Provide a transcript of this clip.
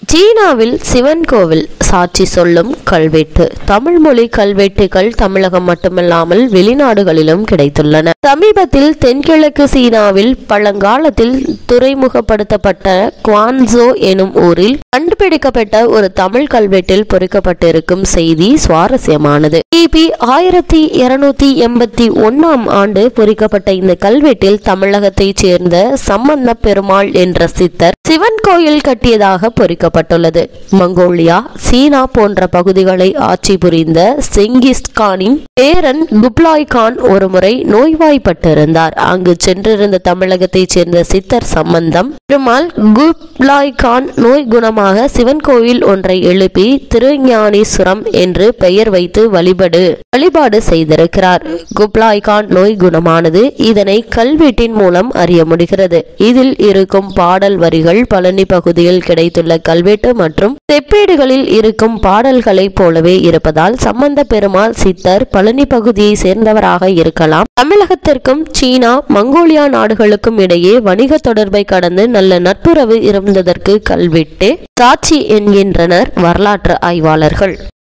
சீனாவில் சிவன் கோவில் சாட்சி சொல்லும் கல்வெட்டு தமிழ் மொழி கல்வெட்டுகள் தமிழகம் மட்டுமல்லாமல் வெளிநாடுகளிலும் கிடைத்துள்ளன சமீபத்தில் தென்கிழக்கு சீனாவில் பழங்காலத்தில் துறைமுகப்படுத்தப்பட்ட குவான்சோ எனும் ஊரில் கண்டுபிடிக்கப்பட்ட ஒரு தமிழ் கல்வெட்டில் பொறிக்கப்பட்டிருக்கும் செய்தி சுவாரஸ்யமானது கிபி ஆயிரத்தி இருநூத்தி எண்பத்தி ஒன்னாம் ஆண்டு பொறிக்கப்பட்ட இந்த கல்வெட்டில் தமிழகத்தைச் சேர்ந்த சம்பந்த பெருமாள் என்ற சித்தர் சிவன் கோயில் கட்டியதாக பொறிக்கப்பட்டுள்ளது மங்கோலியா சீனா போன்ற பகுதிகளை ஆட்சி புரிந்த செங்கிஸ் கானின் பேரன் குப்லாய் கான் ஒருமுறை நோய்வாய்ப்பட்டிருந்தார் அங்கு சென்றிருந்த தமிழகத்தைச் சேர்ந்த சித்தர் சம்பந்தம் பெருமாள் குப்லாய் கான் நோய் குணமாக சிவன் கோயில் ஒன்றை எழுப்பி திருஞானீஸ்வரம் என்று பெயர் வைத்து வழிபடு வழிபாடு செய்திருக்கிறார் குப்லாய் கான் நோய் குணமானது இதனை கல்வெட்டின் மூலம் அறிய முடிகிறது இதில் இருக்கும் பாடல் வரிகள் பழனி பகுதியில் கிடைத்துள்ள கல்வெட்டு மற்றும் செப்பேடுகளில் இருக்கும் பாடல்களைப் போலவே இருப்பதால் சம்பந்த பெருமாள் சித்தர் பழனி பகுதியை சேர்ந்தவராக இருக்கலாம் தமிழகத்திற்கும் சீனா மங்கோலியா நாடுகளுக்கும் இடையே வணிக தொடர்பை கடந்து நல்ல நட்புறவு இருந்ததற்கு கல்வெட்டு சாட்சி என்கின்றனர் வரலாற்று ஆய்வாளர்கள்